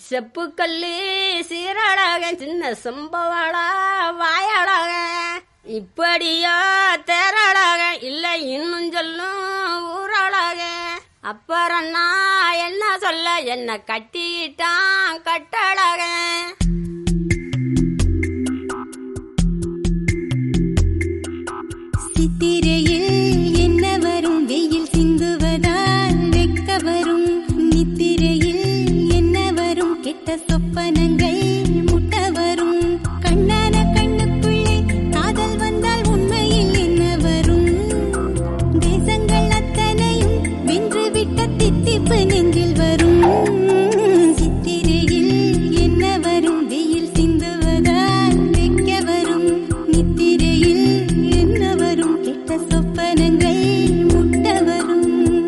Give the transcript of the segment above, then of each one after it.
செப்புக்கல்லி சீரழக சின்ன சம்பவள வாயழக இப்படியோ தேரழக இல்லை இன்னும் சொல்லும் ஊரழக அப்புறம் நான் என்ன சொல்ல என்ன கட்டிட்டான் கட்டழக சித்திரையில் என்ன வரும் வெயில் சிந்துவதால் வெக்க வரும் நித்திரையில் என்ன வரும் கெட்ட சொப்பனங்கள் முட்ட வரும் கண்ணான கண்ணுக்குள்ளே காதல் வந்தால் உண்மையில் என்ன வரும் தேசங்கள் அத்தனையும் வென்று விட்ட தித்திப்பு நெஞ்சில் வரும் சித்திரையில் என்ன வரும் வெயில் சிந்துவதால் வெக்க வரும் நித்திரையில் என்ன வரும் கெட்ட சொப்பனங்கள் முட்ட வரும்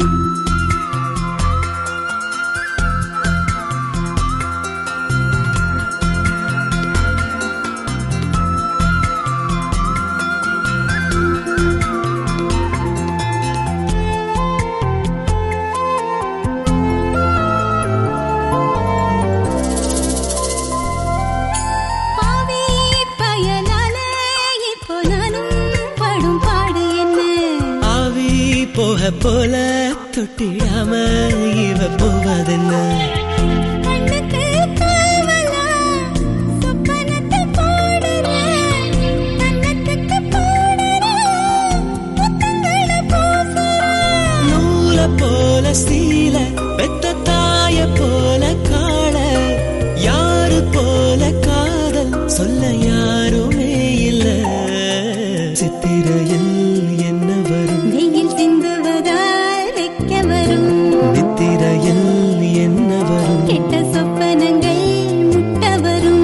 பாவி பயனால இப்போ நானும் படும் பாடு என்ன ஆவி போக போல தொட்டிடாம இவ போவதென்ன கண்ணுக்கு காவலா சொப்பனத்தை போடுறேன் கண்ணத்துக்கு போடுறேன் முத்தங்களை பூசுறேன் நூல போல சீல பெத்த தாய போல காண யாரு போல காதல் சொல்ல யாருமே இல்ல சித்திரையில் என்ன வரும் வெயில் சிந்துவதால் வெக்க வரும் நித்திரையில் என்ன வரும் கெட்ட சொப்பனங்கள் முட்ட வரும்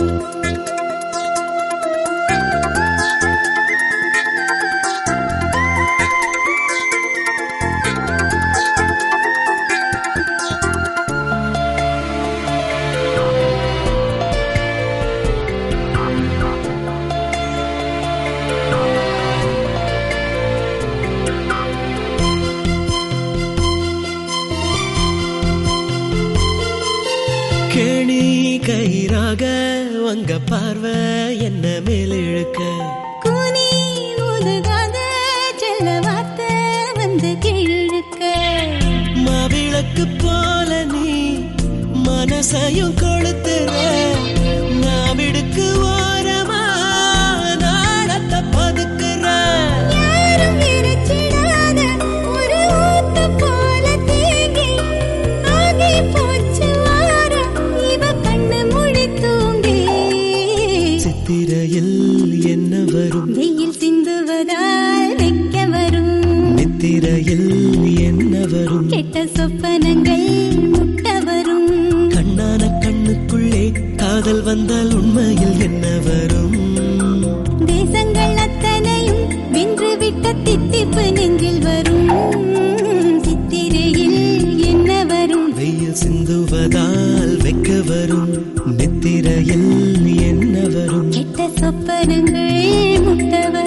கேணி கயிறாக உங்க பார்வை என்ன மேலிழுக்க கூனி முதுகாத செல்ல வார்த்தை வந்து கீழிழுக்க மாவிளக்கு போல நீ மனசையும் கொளுத்துற நாவிடுக்கு ஓரமா நாடத்தை பதுக்குற யாரும் இறைச்சிடாத ஒரு ஊத்து போல தேங்கி ஆகி போச்சு வாரம் இவ கண்ணு முழி தூங்கி சித்திரையில் என்ன வரும் வெயில் சிந்துவதால் வெக்க வரும் நித்திரையில் என்ன வரும் கெட்ட சொப்பனங்கள் முட்ட வரும் கண்ணான கண்ணுக்குள்ளே காதல் வந்தால் உண்மையில் என்ன வரும் தேசங்கள் அத்தனையும் வென்று விட்ட தித்திப்பு நெஞ்சில் வரும் சித்திரையில் என்ன வரும் வெயில் சிந்துவதால் வெக்க வரும் நித்திரையில் என்ன வரும் கெட்ட சொப்பனங்கள் முட்ட